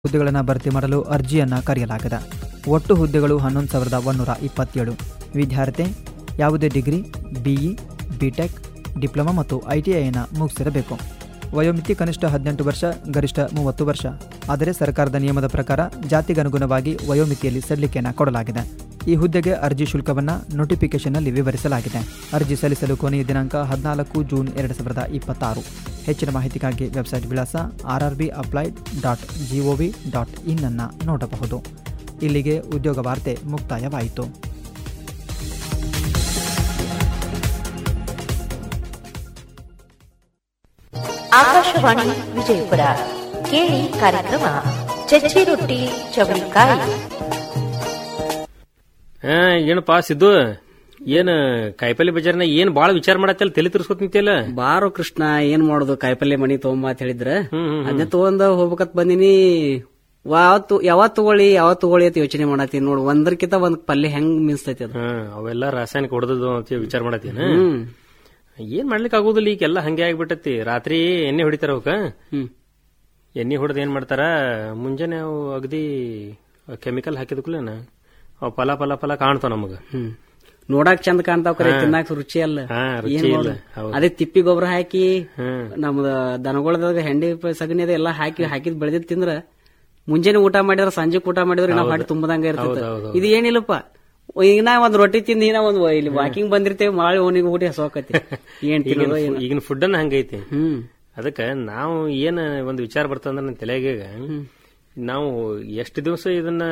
ಹುದ್ದೆಗಳನ್ನು ಭರ್ತಿ ಮಾಡಲು ಅರ್ಜಿಯನ್ನು ಕರೆಯಲಾಗಿದೆ ಒಟ್ಟು ಹುದ್ದೆಗಳು ಹನ್ನೊಂದು ಸಾವಿರದ ಒಂದೂರ ಇಪ್ಪತ್ತೇಳು ವಿದ್ಯಾರ್ಥಿ ಯಾವುದೇ ಡಿಗ್ರಿ ಬಿಇ ಬಿಟೆಕ್ ಡಿಪ್ಲೊಮಾ ಮತ್ತು ಐ ಟಿ ಐನ ಮುಗಿಸಿರಬೇಕು ವಯೋಮಿತಿ ಕನಿಷ್ಠ ಹದಿನೆಂಟು ವರ್ಷ ಗರಿಷ್ಠ ಮೂವತ್ತು ವರ್ಷ ಆದರೆ ಸರ್ಕಾರದ ನಿಯಮದ ಪ್ರಕಾರ ಜಾತಿಗನುಗುಣವಾಗಿ ವಯೋಮಿತಿಯಲ್ಲಿ ಸಡಿಲಿಕೆಯನ್ನು ಕೊಡಲಾಗಿದೆ ಈ ಹುದ್ದೆಗೆ ಅರ್ಜಿ ಶುಲ್ಕವನ್ನು ನೋಟಿಫಿಕೇಶನ್ನಲ್ಲಿ ವಿವರಿಸಲಾಗಿದೆ ಅರ್ಜಿ ಸಲ್ಲಿಸಲು ಕೊನೆಯ ದಿನಾಂಕ ಹದಿನಾಲ್ಕು ಜೂನ್ ಎರಡು ಸಾವಿರದ ಇಪ್ಪತ್ತಾರು ಹೆಚ್ಚಿನ ಮಾಹಿತಿಗಾಗಿ ವೆಬ್ಸೈಟ್ ವಿಳಾಸ R R B applied dot G O V dot in ಅನ್ನು ನೋಡಬಹುದು ಇಲ್ಲಿಗೆ ಉದ್ಯೋಗ ವಾರ್ತೆ ಮುಕ್ತಾಯವಾಯಿತು ಆಕಾಶವಾಣಿ ವಿಜಯಪುರ ಕೇಳಿ ಕಾರ್ಯಕ್ರಮ ಚಚ್ಚಿ ರೊಟ್ಟಿ ಚವಳಿಕಾಯಿ ಹಾ ಏನಪ್ಪಾ ಸಿದ್ದು ಏನ್ ಕಾಯಿಪಲ್ಲೆ ಬಜಾರ್ನ ಏನ್ ಬಾಳ ವಿಚಾರ ಮಾಡತ್ತಲ್ಲ ತಲೆ ತಿರ್ಸ್ಕೊತ ನಿಂತಿಯಲ್ಲ ಬಾರೋ ಕೃಷ್ಣ ಏನ್ ಮಾಡೋದು ಕಾಯಿಪಲ್ಲೆ ಮನಿ ತಗೊಂಬ ಅಂತ ಹೇಳಿದ್ರ ಹ್ಮ್, ಹ್ಮ್, ಅದನ್ನ ತಗೊಂಡ ಹೋಗ್ಬೇಕಂತ ಬಂದಿನಿ ಯಾವತ್ತು ಯಾವತ್ ತಗೊಳ್ಳಿ ಯಾವತ್ ತಗೊಳ್ಳಿ ಅಂತ ಯೋಚನೆ ಮಾಡತ್ತೀನಿ ನೋಡು ಒಂದರ್ಕಿಂತ ಒಂದ್ ಪಲ್ಯ ಹೆಂಗ್ ಮಿನ್ಸ್ತೈತಿ ಅದು ಹಾ ಅವೆಲ್ಲ ರಾಸಾಯನಿಕ ಹೊಡೆದದು ಅಂತ ವಿಚಾರ ಮಾಡತ್ತೀನ ಹ್ಮ್ ಏನ್ ಮಾಡ್ಲಿಕ್ಕೆ ಆಗೋದಿಲ್ಲ ಈಗೆಲ್ಲ ಹಂಗೆ ಆಗ್ಬಿಟ್ಟತಿ ರಾತ್ರಿ ಎಣ್ಣೆ ಹೊಡಿತಾರ ಅವಕ್ಕ ಹ್ಮ್ ಎಣ್ಣೆ ಹೊಡೆದ್ ಏನ್ ಮಾಡ್ತಾರ ಮುಂಜಾನೆ ಅವು ಅಗದಿ ಕೆಮಿಕಲ್ ಹಾಕಿದ ಕೂಡಲೇನ ಅವು ಫಲ ಫಲ ಫಲ ಕಾಣ್ತಾವ ನಮಗ ಹ್ಮ್ ನೋಡಾಕ್ ಚಂದ ಕಾಣ್ತಾವ್ ಕರೆ ತಿನ್ನಾಕ ರುಚಿ ಅಲ್ಲ ಹಾ, ರುಚಿ ಏನ್ ಇಲ್ಲ. ಮಾಡೋದು? ಹೌದು. ಅದೇ ತಿಪ್ಪಿ ಗೊಬ್ಬರ ಹಾಕಿ ಹ್ಮ್ ನಮ್ದ ದನಗೊಳದಾಗ ಹೆಂಡಿ ಪ- ಸಗಣಿ ಅದ ಎಲ್ಲಾ ಹಾಕಿ ಹಾಕಿದ್ ಬೆಳೆದಿದ್ ತಿಂದ್ರ ಮುಂಜಾನೆ ಊಟ ಮಾಡಿದ್ರ ಸಂಜೆ ಊಟ ಮಾಡಿದ್ರೆ ನಾವು ಹೊಟ್ಟೆ ತುಂಬದಂಗ ಇರ್ತೈತೆ ಹೌದು, ಹೌದು. ಇದು ಏನಿಲ್ಲಪ್ಪ ಈಗ ನಾ ಒಂದ್ ರೊಟ್ಟಿ ತಿಂದ ನಾ ಒಂದ್ ಇಲ್ಲಿ ವಾಕಿಂಗ್ ಬಂದಿರ್ತೇವೆ ಮಾಳಿ ಓನಿಗೆ ಊಟ ಹಸೋಕತಿ ಏನ್ ತಿನ್ನೋದು ಈಗಿನ ಏನ ಈಗಿನ ಫುಡ್ ಅನ್ನ ಹಂಗೈತಿ ಹ್ಮ್ ಅದಕ್ಕ ನಾವು ಏನ್ ಒಂದು ವಿಚಾರ ಬರ್ತಂದ್ರ ನನ್ನ ತಲೆಗೆ ನಾವು ಎಷ್ಟು ದಿವಸ ಇದನ್ನ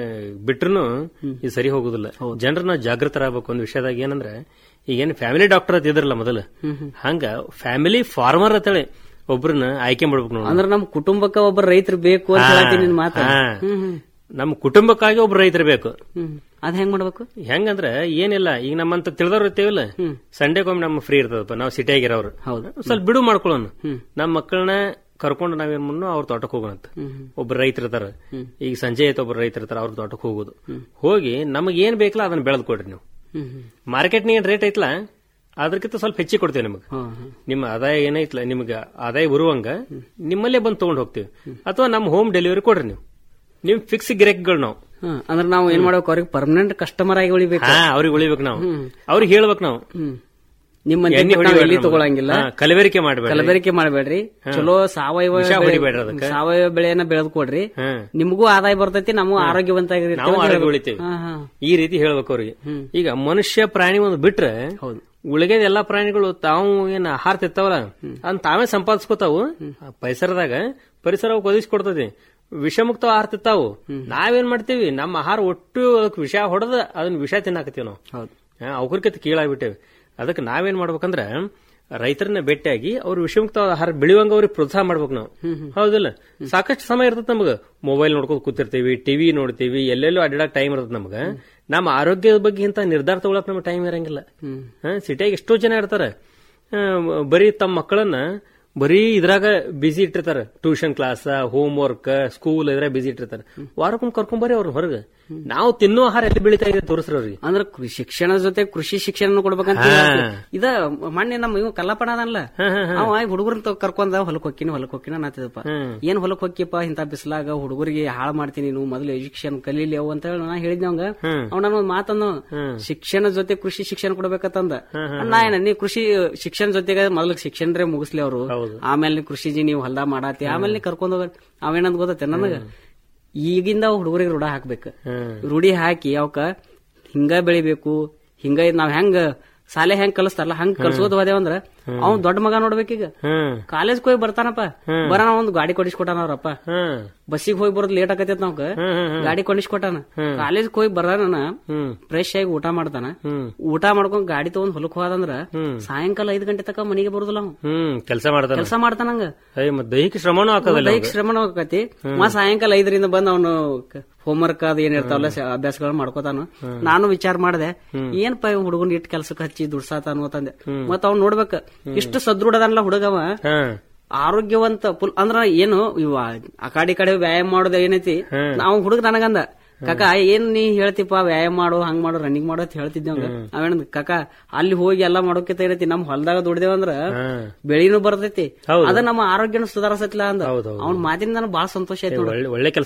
ಬಿಟ್ರು ಇದು ಸರಿ ಹೋಗುದಿಲ್ಲ ಜನರು ನಾವು ಜಾಗೃತರಾಗಬೇಕು ಒಂದು ವಿಷಯದಾಗ ಏನಂದ್ರೆ ಈಗೇನು ಫ್ಯಾಮಿಲಿ ಡಾಕ್ಟರ್ ಅಂತ ಇದ್ರಲ್ಲ ಮೊದಲು ಹಂಗ ಫ್ಯಾಮಿಲಿ ಫಾರ್ಮರ್ ಅಂತೇಳಿ ಒಬ್ರನ್ನ ಆಯ್ಕೆ ಮಾಡ್ಬೇಕು ನಾವು ಅಂದ್ರ ನಮ್ ಕುಟುಂಬಕ್ಕ ಒಬ್ಬ ರೈತರು ಬೇಕು ಅಂತ ಹೇಳ್ತೀನಿ ನಿನ್ ಮಾತ ಹಾ. ನಮ್ಮ ಕುಟುಂಬಕ್ಕಾಗಿ ಒಬ್ರು ರೈತರು ಬೇಕು ಹ್ಮ್ ಅದ್ ಹೆಂಗ್ ಮಾಡ್ಬೇಕು ಹೆಂಗಂದ್ರ ಏನಿಲ್ಲ ಈಗ ನಮ್ಮಂತ ತಿಳಿದವ್ರು ಇರ್ತೇವಲ್ಲ ಸಂಡೇಗೊಮ್ಮೆ ನಮ್ಮ ಫ್ರೀ ಇರ್ತದಪ್ಪ ನಾವು ಸಿಟಿಯಾಗಿರೋರು ಹೌದು. ಸ್ವಲ್ಪ ಬಿಡು ಮಾಡ್ಕೊಳ್ಳೋಣ ನಮ್ಮ ಮಕ್ಕಳನ್ನ ಕರ್ಕೊಂಡು ನಾವೇನ್ ಮಾಡೋ ಅವ್ರ ತೋಟಕ್ಕೆ ಹೋಗೋಣ ಒಬ್ರು ರೈತರು ಇರ್ತಾರ ಈಗ ಸಂಜೆ ಆಯ್ತು ಒಬ್ರು ರೈತರು ಇರ್ತಾರ ಅವ್ರ ತೋಟಕ್ಕೆ ಹೋಗೋದು ಹೋಗಿ ನಮಗ್ ಏನ್ ಬೇಕಲ್ಲ ಅದನ್ನ ಬೆಳೆದ್ ಕೊಡ್ರಿ ನೀವು ಹ್ಮ್ ಹ್ಮ್ ಮಾರ್ಕೆಟ್ನಾಗ ಏನ್ ರೇಟ್ ಐತ್ಲ ಅದಕ್ಕಿಂತ ಸ್ವಲ್ಪ ಹೆಚ್ಚಿಗೆ ಕೊಡ್ತೇವೆ ನಿಮಗೆ ಹಾ, ಹಾ. ನಿಮ್ಮ ಆದಾಯ ಏನೈತ್ಲ ನಿಮ್ಗೆ ಆದಾಯ ಬರುವಂಗ ನಿಮ್ಮಲ್ಲೇ ಬಂದು ತಗೊಂಡ್ ಹೋಗ್ತೀವಿ ಅಥವಾ ನಮ್ಮ ಹೋಮ್ ಡೆಲಿವರಿ ಕೊಡ್ರಿ ನೀವು ನಿಮ್ ಫಿಕ್ಸ್ ಗಿರಾಕಿಗಳು ನಾವು ಹಾ, ಅಂದ್ರ ನಾವು ಏನ್ ಮಾಡ್ಬೇಕು ಅವ್ರಿಗೆ ಪರ್ಮನೆಂಟ್ ಕಸ್ಟಮರ್ ಆಗಿ ಉಳಿಬೇಕು ಹಾ ಅವ್ರಿಗೆ ಉಳಿಬೇಕು ನಾವು ಅವ್ರಿಗೆ ಹೇಳ್ಬೇಕು ನಾವು ಹ್ಮ್ ನಿಮ್ಮ ಎಣ್ಣೆ ನಾವು ಹೊಡಿಬೇಡ್ರಿ ಎಲ್ಲಿ ನಮ್ಗೆ. ತಗೊಳಂಗಿಲ್ಲ ಹಾ, ಕಲಬೆರಕೆ ಮಾಡಬೇಡ ಕಲಬೆರಕೆ ಮಾಡಬೇಡ್ರಿ ಚಲೋ ಸಾವಯವ ವಿಷ ಬೆಳೆ- ಹೊಡಿಬೇಡ್ರಿ ಅದಕ್ಕ. ಸಾವಯವ ಬೆಳೆಯನ್ನ ಬೆಳೆದ್ ಕೊಡ್ರಿ ನಿಮಗೂ ಆದಾಯ ಬರ್ತೈತಿ ನಮಗೂ ಆರೋಗ್ಯವಂತ ನಾವು ಆರೋಗ್ಯ ಉಳಿತೇವೆ ಈ ರೀತಿ ಹೇಳ್ಬೇಕು ಅವ್ರಿಗೆ ಈಗ ಮನುಷ್ಯ ಪ್ರಾಣಿ ಒಂದು ಬಿಟ್ರೆ ಹೌದು. ಉಳಿಗೆದ ಎಲ್ಲಾ ಪ್ರಾಣಿಗಳು ತಾವು ಏನ್ ಆಹಾರ ತಿಂತಾವಲ್ಲ ಅದನ್ನ ತಾವೇ ಸಂಪಾದಿಸ್ಕೋತಾವು ಆ ಪರಿಸರದಾಗ ಪರಿಸರ ಅವಕ್ಕೆ ಒದಗಿಸ್ಕೊಡ್ತದೆ ವಿಷಮುಕ್ತ ಆಹಾರ ತಿಂತಾವು ನಾವೇನ್ ಮಾಡ್ತೀವಿ ನಮ್ಮ ಆಹಾರ ಒಟ್ಟು ಅದಕ್ಕೆ ವಿಷ ಹೊಡೆದ ಅದನ್ನ ವಿಷ ತಿನ್ನಾಕತ್ತೀವಿ ನಾವು ಹೌದು ಅವ್ರಿಗಿಂತ ಕೀಳಾಗ್ಬಿಟ್ಟೇವೆ ಅದಕ್ಕೆ ನಾವೇನ್ ಮಾಡ್ಬೇಕಂದ್ರ ರೈತರನ್ನ ಭೇಟಿಯಾಗಿ ಅವ್ರು ವಿಷಮುಕ್ತ ಆಹಾರ ಬೆಳೆಯುವಂಗ ಅವ್ರಿಗೆ ಪ್ರೋತ್ಸಾಹ ಮಾಡ್ಬೇಕು ನಾವು ಹೌದಿಲ್ಲ ಸಾಕಷ್ಟು ಸಮಯ ಇರ್ತದೆ ನಮಗ ಮೊಬೈಲ್ ನೋಡ್ಕೊಂಡು ಕೂತಿರ್ತೀವಿ ಟಿವಿ ನೋಡ್ತೀವಿ ಎಲ್ಲೆಲ್ಲೋ ಅಡ್ಡಾಡಕ್ ಟೈಮ್ ಇರ್ತದೆ ನಮಗ ನಮ್ಮ ಆರೋಗ್ಯದ ಬಗ್ಗೆ ಇಂತ ನಿರ್ಧಾರ ತಗೊಳಕ್ ನಮ್ಗೆ ಟೈಮ್ ಇರಂಗಿಲ್ಲ ಸಿಟಿಯಾಗ ಎಷ್ಟೋ ಜನ ಇರ್ತಾರೆ ಆ, ಬರೀ ತಮ್ಮ ಮಕ್ಕಳನ್ನ ಬರೀ ಇದ್ರಾಗ ಬಿಸಿ ಇಟ್ಟಿರ್ತಾರ tuition class homework school ಇದ್ರಾಗ ಬಿಸಿ ಇಟ್ಟಿರ್ತಾರ ವಾರಕ್ಕೊಮ್ಮೆ ಕರ್ಕೊಂಡ್ ಬರ್ರಿ ಅವ್ರ ಹೊರಗೆ ನಾವು ತಿನ್ನೋ ಆಹಾರ ಎಲ್ಲಿ ಬೆಳಿತಾ ಇದೆ ತೋರಿಸ್ರಿ ಅವ್ರಿಗೆ ಅಂದ್ರ ಕೃ- ಶಿಕ್ಷಣದ ಜೊತೆ ಕೃಷಿ ಶಿಕ್ಷಣ ಕೊಡ್ಬೇಕಂತ ಹಾ. ಹೇಳ್ತೀನಿ. ಇದ ಮೊನ್ನೆ ನಮ್ಮ ಇವ್ ಕಲ್ಲಪ್ಪಣ ಅದಲ್ಲ ಅವ ಹುಡುಗರನ್ನ ಕರ್ಕೊಂಡ ಹೊಲಕ್ ಹೋಗಿನಿ ಹೊಲಕ್ ಹೋಗಿನ ನಾತಿದಪ್ಪ ಏನ್ ಹೊಲಕ್ ಹೋಗಿಪ್ಪ ಇಂತ ಬಿಸ್ಲಾಗ ಹುಡುಗರಿಗೆ ಹಾಳು ಮಾಡ್ತೀನಿ ನೀನು ಮೊದಲು ಎಜುಕೇಶನ್ ಕಲೀಲಿ ಅವು ಅಂತ ಹೇಳಿ ನಾ ಹೇಳಿದ್ನಿ ಅವಂಗ ಅವ್ ನಾನು ಒಂದ್ ಮಾತಂದು ಶಿಕ್ಷಣ ಜೊತೆ ಕೃಷಿ ಶಿಕ್ಷಣ ಕೊಡ್ಬೇಕಂತಂದ ನಾ ಏನ ನೀ ಕೃಷಿ ಶಿಕ್ಷಣ ಜೊತೆಗೆ ಮೊದಲು ಶಿಕ್ಷಣರೇ ಮುಗಿಸ್ಲಿ ಅವರು ಆಮೇಲೆ ನೀ ಕೃಷಿಜಿ ನೀವು ಹೊಲ್ದ ಮಾಡಾತಿ ಆಮೇಲೆ ನೀ ಕರ್ಕೊಂಡ್ ಹೋಗ ಅವೇನಂದ್ ಗೊತ್ತೈತೆ ನನಗ ಈಗಿಂದ ಹುಡುಗರಿಗೆ ರೂಢ ಹಾಕ್ಬೇಕು ರೂಢಿ ಹಾಕಿ ಅವಕ್ಕ ಹಿಂಗ ಬೆಳಿಬೇಕು ಹಿಂಗ ನಾವ್ ಹೆಂಗ ಶಾಲೆ ಹೆಂಗ್ ಕಲಿಸ್ತಾರಲ್ಲ ಹಂಗ ಕಲ್ಸೋದು ಹೋದೇವಂದ್ರ ಅವ್ನ್ ದೊಡ್ಡ ಮಗ ನೋಡ್ಬೇಕೀಗ ಹ್ಮ್ ಕಾಲೇಜ್ ಹೋಗಿ ಬರ್ತಾನಪ್ಪ ಬರೋಣ ಒಂದು ಗಾಡಿ ಕೊಡಿಸ್ಕೊಟ್ಟಾನ ಅವ್ರಪ್ಪ ಹ್ಮ್ ಬಸ್ಸಿಗೆ ಹೋಗಿ ಬರೋದ್ ಲೇಟ್ ಆಗತೈತ್ ನಾವ್ ಗಾಡಿ ಕೊಡಿಸ್ಕೊಟ್ಟಾನ ಕಾಲೇಜ್ ಹೋಗಿ ಬರೋಣ ಹ್ಮ್ ಫ್ರೆಶ್ ಆಗಿ ಊಟ ಮಾಡ್ತಾನ ಹ್ಮ್ ಊಟ ಮಾಡ್ಕೊಂಡ್ ಗಾಡಿ ತಗೊಂಡ್ ಹೊಲಕ್ ಹೋದಂದ್ರ ಸಾಯಂಕಾಲ ಐದ್ ಗಂಟೆ ತಕ ಮನೆಗೆ ಬರುದಿಲ್ಲ ಅವ್ ಹ್ಮ್ ಕೆಲಸ ಮಾಡ್ತಾನ ಕೆಲಸ ಮಾಡ್ತಾನಂಗ ಅಯ್ಯ ಮತ್ ದೈಹಿಕ ಶ್ರಮನೂ ಹಾಕೋದಿಲ್ಲ ದೈಹಿಕ ಶ್ರಮಣ ಆಕತಿ ಮಾ ಸಾಯಂಕಾಲ ಐದರಿಂದ ಬಂದ್ ಅವನು ಹೋಮ್ವರ್ಕ್ ಅದ್ ಏನ್ ಇರ್ತಾವಲ್ಲ ಅಭ್ಯಾಸಗಳು ಮಾಡ್ಕೋತಾನು ನಾನು ವಿಚಾರ ಮಾಡ್ದೆ ಏನಪ್ಪ ಹುಡುಗನ್ ಇಟ್ ಕೆಲ್ಸಕ್ಕೆ ಹಚ್ಚಿ ದುಡ್ಸಾತಾನು ಅಂತಂದೆ ಮತ್ ಅವ್ನ್ ನೋಡ್ಬೇಕ ಇಷ್ಟು ಸದೃಢದಲ್ಲ ಹುಡುಗವ ಹ್ಮ್ ಆರೋಗ್ಯವಂತ ಫುಲ್ ಅಂದ್ರ ಏನು ಇವ ಆ ಕಡೆ ಈ ಕಡೆ ವ್ಯಾಯಾಮ ಮಾಡೋದು ಏನೈತಿ ನಾವು ಹುಡುಗ ನನಗಂದ ಕಾಕ ಏನ್ ನೀ ಹೇಳ್ತಿಪ್ಪ ವ್ಯಾಯಾಮ ಮಾಡು ಹಂಗ್ ಮಾಡು ರನ್ನಿಂಗ್ ಮಾಡು ಅಂತ ಹೇಳ್ತಿದ್ದೆ ಅವಂಗ ಅವೇನ ಕಾಕ ಅಲ್ಲಿ ಹೋಗಿ ಎಲ್ಲಾ ಮಾಡೋಕಿತ ಏನೈತಿ ನಮ್ ಹೊಲದಾಗ ದುಡ್ದೇವಂದ್ರ ಹ್ಮ್ ಬೆಳಿನೂ ಬರ್ತೈತಿ ಹೌದು. ಅದ ನಮ್ಮ ಆರೋಗ್ಯನ ಸುಧಾರಿಸತ್ಲ ಅಂದ ಹೌದು, ಹೌದು. ಅವ್ನ ಮಾತಿಂದ ನನಗೆ ಬಹಳ ಸಂತೋಷ ಆಯ್ತು ನೋಡು. ಒಳ್ಳೆ ಒಳ್ಳೆ ಕೆಲಸ